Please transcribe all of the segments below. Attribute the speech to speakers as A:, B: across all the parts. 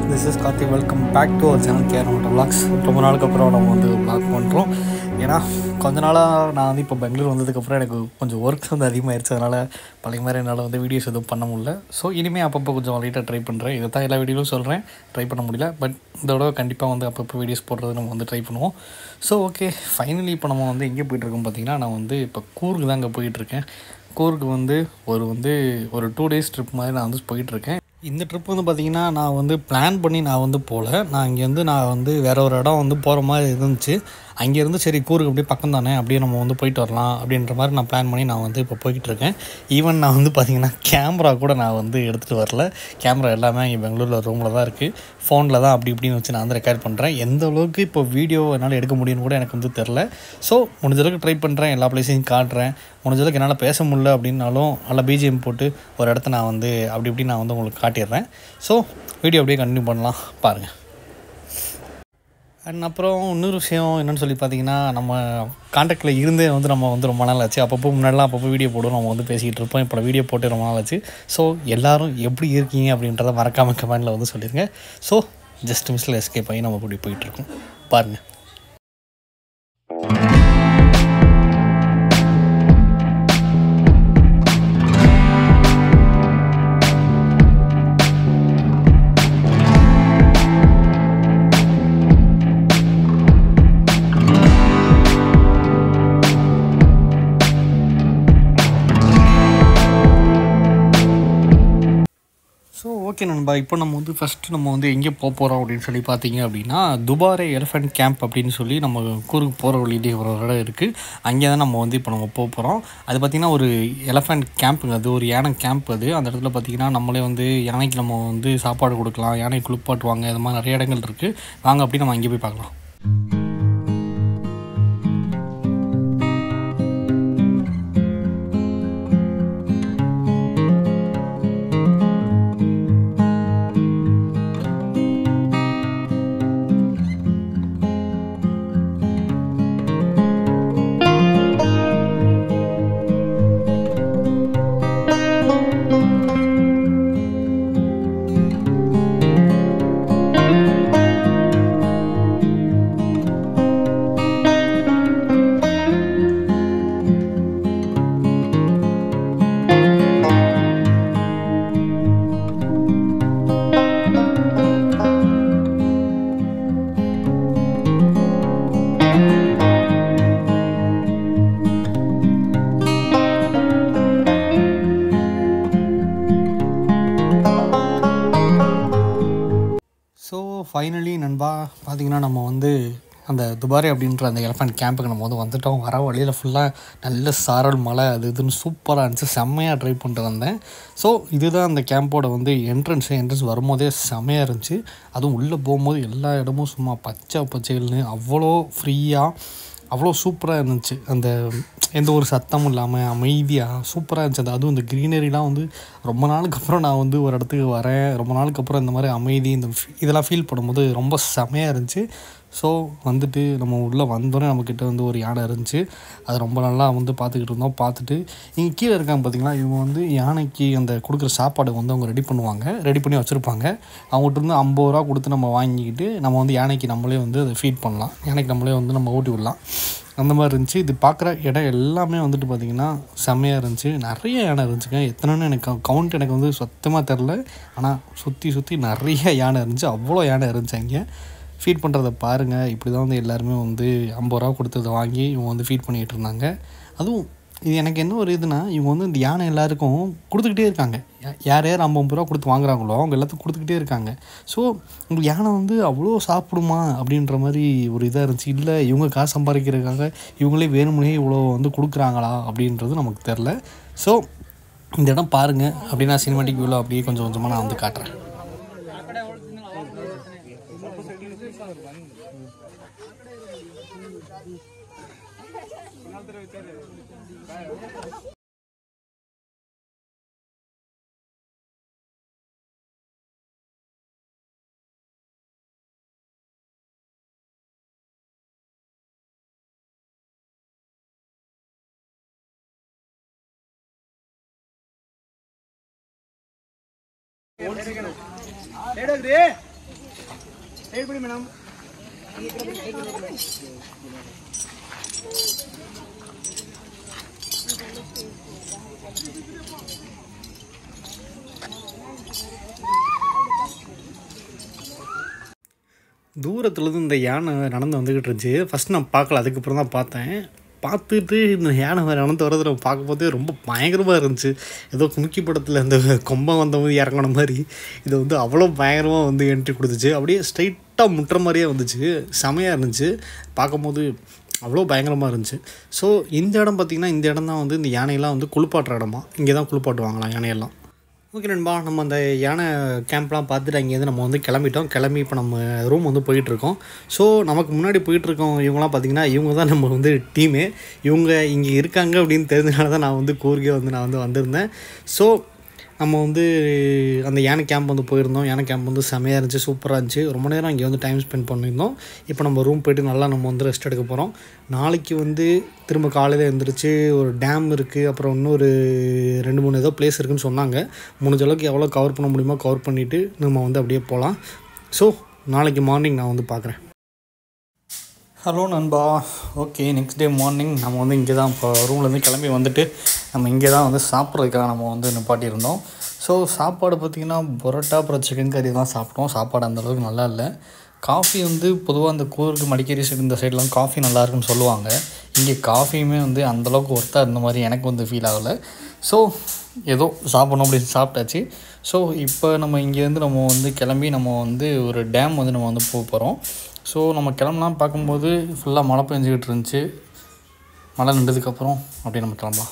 A: this is Karthi welcome back to our channel care motor vlogs ரொம்ப நாளுக்கு அப்புறம் நம்ம வந்து vlog பண்ணுறோம் ஏன்னா கொஞ்ச நாளாக நான் வந்து இப்போ பெங்களூர் வந்ததுக்கப்புறம் எனக்கு கொஞ்சம் ஒர்க்ஸ் வந்து அதிகமாகிடுச்சு அதனால் பழைய மாதிரி என்னால் வந்து வீடியோஸ் எதுவும் பண்ண முடியல ஸோ இனிமேல் அப்பப்போ கொஞ்சம் லைட்டாக ட்ரை பண்ணுறேன் இதை தான் எல்லா வீடியோவும் சொல்கிறேன் ட்ரை பண்ண முடியல பட் இதோட கண்டிப்பாக வந்து அப்பப்போ வீடியோஸ் போடுறது நம்ம வந்து ட்ரை பண்ணுவோம் ஸோ ஓகே ஃபைனலி இப்போ நம்ம வந்து எங்கே போயிட்டுருக்கோம் பார்த்தீங்கன்னா நான் வந்து இப்போ கூர்க்கு தான் அங்கே போயிட்டுருக்கேன் கூர்க்கு வந்து ஒரு வந்து ஒரு டூ டேஸ் ட்ரிப் மாதிரி நான் வந்து போயிட்டுருக்கேன் இந்த ட்ரிப் வந்து பார்த்திங்கன்னா நான் வந்து பிளான் பண்ணி நான் வந்து போகல நான் இங்கேருந்து நான் வந்து வேற ஒரு இடம் வந்து போகிற மாதிரி இருந்துச்சு அங்கேருந்து சரி கூருக்கு அப்படியே பக்கம் தானே அப்படியே நம்ம வந்து போயிட்டு வரலாம் அப்படின்ற மாதிரி நான் பிளான் பண்ணி நான் வந்து இப்போ போய்கிட்டு இருக்கேன் ஈவன் நான் வந்து பார்த்திங்கன்னா கேமரா கூட நான் வந்து எடுத்துகிட்டு வரல கேமரா எல்லாமே இங்கே பெங்களூரில் ரூமில் தான் இருக்குது ஃபோனில் தான் அப்படி இப்படின்னு வச்சு நான் வந்து ரெக்கார்ட் பண்ணுறேன் எந்த அளவுக்கு இப்போ வீடியோ என்னால் எடுக்க முடியும்னு கூட எனக்கு வந்து தெரில ஸோ முடிஞ்ச அளவுக்கு ட்ரை பண்ணுறேன் எல்லா பிளேஸையும் காட்டுறேன் முடிஞ்ச அளவுக்கு என்னால் பேச முடியல அப்படின்னாலும் நல்லா பிஜிஎம் போட்டு ஒரு இடத்த நான் வந்து அப்படி இப்படி நான் வந்து உங்களுக்கு காட்டிடுறேன் ஸோ வீடியோ அப்படியே கண்டினியூ பண்ணலாம் பாருங்கள் அண்ட் அப்புறம் இன்னொரு விஷயம் என்னென்னு சொல்லி பார்த்தீங்கன்னா நம்ம காண்டாக்டில் இருந்தே வந்து நம்ம வந்து ரொம்ப நாள் ஆச்சு அப்பப்போ முன்னாடிலாம் அப்பப்போ வீடியோ போடுவோம் நம்ம வந்து பேசிக்கிட்டு இருப்போம் இப்போ வீடியோ போட்டு ரொம்ப நாள் ஆச்சு ஸோ எல்லோரும் எப்படி இருக்கீங்க அப்படின்றத மறக்காமல் கமெண்டில் வந்து சொல்லிடுங்க ஸோ ஜஸ்ட் மிஸ்ஸில் எஸ்கேப் ஆகி நம்ம இப்படி போயிட்டுருக்கோம் பாருங்கள் ஸோ ஓகே நண்பா இப்போ நம்ம வந்து ஃபஸ்ட்டு நம்ம வந்து எங்கே போக போகிறோம் அப்படின்னு சொல்லி பார்த்தீங்க அப்படின்னா துபாரே எலிஃபென்ட் கேம்ப் அப்படின்னு சொல்லி நம்ம கூருக்கு போகிற வழியிலே ஒரு இடம் இருக்குது அங்கே தான் நம்ம வந்து இப்போ நம்ம போக போகிறோம் அது பார்த்திங்கன்னா ஒரு எலிஃபென்ட் கேம்ப்புங்க அது ஒரு யானை கேம்ப் அது அந்த இடத்துல பார்த்திங்கன்னா நம்மளே வந்து யானைக்கு நம்ம வந்து சாப்பாடு கொடுக்கலாம் யானை குளிப்பாட்டுவாங்க இது மாதிரி நிறைய இடங்கள் இருக்குது வாங்க அப்படி நம்ம அங்கே போய் பார்க்கலாம் ஸோ ஃபைனலி நண்பா பார்த்தீங்கன்னா நம்ம வந்து அந்த துபாரி அப்படின்ற அந்த எலஃபண்ட் கேம்புக்கு நம்ம வந்து வந்துட்டோம் வர வழியில் ஃபுல்லாக நல்ல சாரல் மலை அது இதுன்னு சூப்பராக இருந்துச்சு செம்மையாக ட்ரை பண்ணிட்டு வந்தேன் ஸோ இதுதான் அந்த கேம்போட வந்து என்ட்ரன்ஸு என்ட்ரன்ஸ் வரும்போதே செம்மையாக இருந்துச்சு அதுவும் உள்ளே போகும்போது எல்லா இடமும் சும்மா பச்சை பச்சைகள்னு அவ்வளோ ஃப்ரீயாக அவ்வளோ சூப்பராக இருந்துச்சு அந்த எந்த ஒரு சத்தமும் இல்லாமல் அமைதியாக சூப்பராக இருந்துச்சு அந்த அதுவும் இந்த க்ரீனரிலாம் வந்து ரொம்ப நாளுக்கு அப்புறம் நான் வந்து ஒரு இடத்துக்கு வரேன் ரொம்ப நாளுக்கு அப்புறம் இந்த மாதிரி அமைதி இந்த ஃபீ- இதெல்லாம் ஃபீல் பண்ணும்போது ரொம்ப செமையாக இருந்துச்சு ஸோ வந்துட்டு நம்ம உள்ளே வந்தோடனே நம்மக்கிட்ட வந்து ஒரு யானை இருந்துச்சு அது ரொம்ப நல்லா வந்து பார்த்துக்கிட்டு இருந்தோம் பார்த்துட்டு இங்கே கீழே இருக்காங்க பார்த்தீங்களா இவங்க வந்து யானைக்கு அந்த கொடுக்குற சாப்பாடு வந்து அவங்க ரெடி பண்ணுவாங்க ரெடி பண்ணி வச்சுருப்பாங்க அவங்ககிட்ட இருந்து ஐம்பது ரூபா கொடுத்து நம்ம வாங்கிக்கிட்டு நம்ம வந்து யானைக்கு நம்மளே வந்து அதை ஃபீட் பண்ணலாம் யானைக்கு நம்மளே வந்து நம்ம ஊட்டி விடலாம் அந்த மாதிரி இருந்துச்சு இது பார்க்குற இடம் எல்லாமே வந்துட்டு பார்த்திங்கன்னா செம்மையாக இருந்துச்சு நிறைய யானை இருந்துச்சுங்க எத்தனைன்னு எனக்கு கவுண்ட் எனக்கு வந்து சுத்தமாக தெரில ஆனால் சுற்றி சுற்றி நிறைய யானை இருந்துச்சு அவ்வளோ யானை இருந்துச்சு அங்கே ஃபீட் பண்ணுறத பாருங்கள் இப்படி தான் வந்து எல்லாருமே வந்து ஐம்பது ரூபா கொடுத்து அதை வாங்கி இவங்க வந்து ஃபீட் பண்ணிகிட்டு இருந்தாங்க அதுவும் இது எனக்கு என்ன ஒரு இதுனா இவங்க வந்து இந்த யானை எல்லாருக்கும் கொடுத்துக்கிட்டே இருக்காங்க யா- யார் யார் ஐம்பது ரூபா கொடுத்து வாங்குறாங்களோ அவங்க எல்லாத்துக்கும் கொடுத்துக்கிட்டே இருக்காங்க ஸோ உங்களுக்கு யானை வந்து அவ்வளோ சாப்பிடுமா அப்படின்ற மாதிரி ஒரு இதாக இருந்துச்சு இல்லை இவங்க காசு சம்பாதிக்கிறதுக்காக இவங்களே வேணுமுனே இவ்வளோ வந்து கொடுக்குறாங்களா அப்படின்றது நமக்கு தெரில ஸோ இந்த இடம் பாருங்கள் அப்படின்னா சினிமாட்டிக் வியூவில் அப்படியே கொஞ்சம் கொஞ்சமாக நான் வந்து காட்டுறேன் தூரத்துலேருந்து இந்த யானை நடந்து வந்துக்கிட்டு இருந்துச்சு ஃபஸ்ட் நான் பார்க்கல அதுக்கப்புறம் தான் பார்த்தேன் பார்த்துட்டு இந்த யானை வேறு நடந்து வரது நம்ம பார்க்கும்போதே ரொம்ப பயங்கரமாக இருந்துச்சு ஏதோ கும்கி படத்தில் இந்த கொம்பம் வந்த மாதிரி இறங்கின மாதிரி இது வந்து அவ்வளோ பயங்கரமாக வந்து என்ட்ரி கொடுத்துச்சு அப்படியே ஸ்ட்ரைட்டாக முட்டுற மாதிரியே வந்துச்சு செமையாக இருந்துச்சு பார்க்கும்போது அவ்வளோ பயங்கரமாக இருந்துச்சு ஸோ இந்த இடம் பார்த்திங்கன்னா இந்த இடம் தான் வந்து இந்த யானையெல்லாம் வந்து குளிப்பாட்டுற இடமா இங்கே தான் குளிப்பாட்டுவாங்களாம் யானையெல்லாம் ஓகே நண்பா நம்ம அந்த யானை கேம்ப்லாம் பார்த்துட்டு அங்கேருந்து நம்ம வந்து கிளம்பிட்டோம் கிளம்பி இப்போ நம்ம ரூம் வந்து போயிட்டுருக்கோம் ஸோ நமக்கு முன்னாடி போயிட்டுருக்கோம் இவங்களாம் பார்த்திங்கன்னா இவங்க தான் நம்ம வந்து டீமு இவங்க இங்கே இருக்காங்க அப்படின்னு தெரிஞ்சனால தான் நான் வந்து கூர்க்கே வந்து நான் வந்து வந்திருந்தேன் ஸோ நம்ம வந்து அந்த யானை கேம்ப் வந்து போயிருந்தோம் யானை கேம்ப் வந்து செமையாக இருந்துச்சு சூப்பராக இருந்துச்சு ரொம்ப நேரம் இங்கே வந்து டைம் ஸ்பெண்ட் பண்ணியிருந்தோம் இப்போ நம்ம ரூம் போயிட்டு நல்லா நம்ம வந்து ரெஸ்ட் எடுக்க போகிறோம் நாளைக்கு வந்து திரும்ப காலையில் எழுந்திரிச்சு ஒரு டேம் இருக்குது அப்புறம் இன்னொரு ரெண்டு மூணு ஏதோ பிளேஸ் இருக்குன்னு சொன்னாங்க முடிஞ்ச அளவுக்கு எவ்வளோ கவர் பண்ண முடியுமோ கவர் பண்ணிவிட்டு நம்ம வந்து அப்படியே போகலாம் ஸோ நாளைக்கு மார்னிங் நான் வந்து பார்க்குறேன் ஹலோ நண்பா ஓகே நெக்ஸ்ட் டே மார்னிங் நம்ம வந்து இங்கே தான் இப்போ ரூம்லேருந்து கிளம்பி வந்துட்டு நம்ம இங்கே தான் வந்து சாப்பிட்றதுக்காக நம்ம வந்து நிப்பாட்டியிருந்தோம் ஸோ சாப்பாடு பார்த்திங்கன்னா பரோட்டா அப்புறம் சிக்கன் கறி தான் சாப்பிட்டோம் சாப்பாடு அந்தளவுக்கு நல்லா இல்லை காஃபி வந்து பொதுவாக அந்த கூருக்கு மடிக்கேரி சைடு இந்த சைட்லாம் காஃபி நல்லா இருக்குன்னு சொல்லுவாங்க இங்கே காஃபியுமே வந்து அந்தளவுக்கு ஒர்த்தாக இருந்த மாதிரி எனக்கு வந்து ஃபீல் ஆகலை ஸோ ஏதோ சாப்பிடணும் அப்படின்னு சாப்பிட்டாச்சு ஸோ இப்போ நம்ம இங்கேருந்து நம்ம வந்து கிளம்பி நம்ம வந்து ஒரு டேம் வந்து நம்ம வந்து போக போகிறோம் ஸோ நம்ம கிளம்பலாம் பார்க்கும்போது ஃபுல்லாக மழை பெஞ்சிக்கிட்டு இருந்துச்சு மழை நின்றதுக்கப்புறம் அப்படியே நம்ம கிளம்பலாம்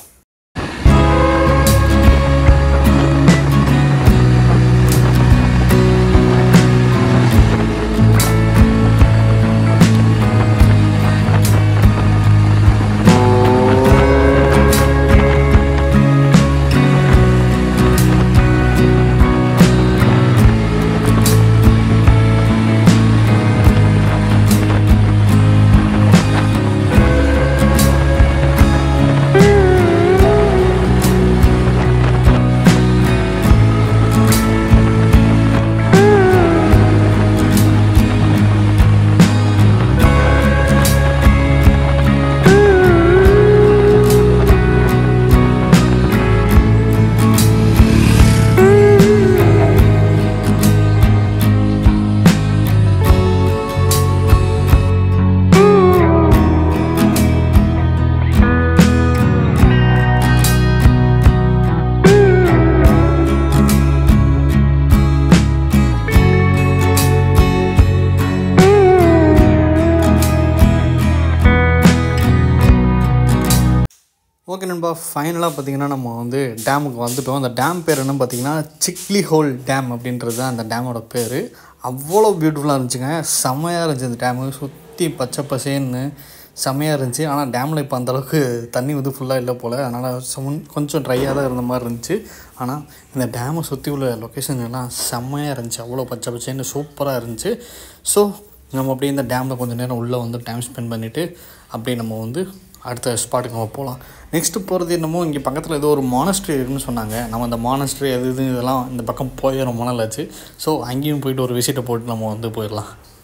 A: ஓகே நண்பா ஃபைனலாக பார்த்தீங்கன்னா நம்ம வந்து டேமுக்கு வந்துட்டோம் அந்த டேம் பேர் என்ன பார்த்தீங்கன்னா சிக்லி ஹோல் டேம் அப்படின்றது தான் அந்த டேமோட பேர் அவ்வளோ பியூட்டிஃபுல்லாக இருந்துச்சுங்க செம்மையாக இருந்துச்சு அந்த டேமு சுற்றி பச்சை பசேன்னு செம்மையாக இருந்துச்சு ஆனால் டேமில் இப்போ அந்தளவுக்கு தண்ணி வந்து ஃபுல்லாக இல்லை போல் அதனால் சமன் கொஞ்சம் ட்ரையாக தான் இருந்த மாதிரி இருந்துச்சு ஆனால் இந்த டேமை சுற்றி உள்ள லொக்கேஷன் எல்லாம் செம்மையாக இருந்துச்சு அவ்வளோ பச்சை பச்சைன்னு சூப்பராக இருந்துச்சு ஸோ நம்ம அப்படியே இந்த டேமில் கொஞ்சம் நேரம் உள்ளே வந்து டைம் ஸ்பெண்ட் பண்ணிவிட்டு அப்படியே நம்ம வந்து அடுத்த ஸ்பாட்டுக்கு நம்ம போகலாம் நெக்ஸ்ட்டு போகிறது என்னமோ இங்கே பக்கத்தில் ஏதோ ஒரு மானஸ்ட்ரி இருக்குன்னு சொன்னாங்க நம்ம அந்த மானஸ்ட்ரி அது இது இதெல்லாம் இந்த பக்கம் போய் ரொம்ப நாள் ஆச்சு ஸோ அங்கேயும் போயிட்டு ஒரு விசிட்டை போட்டு நம்ம வந்து போயிடலாம்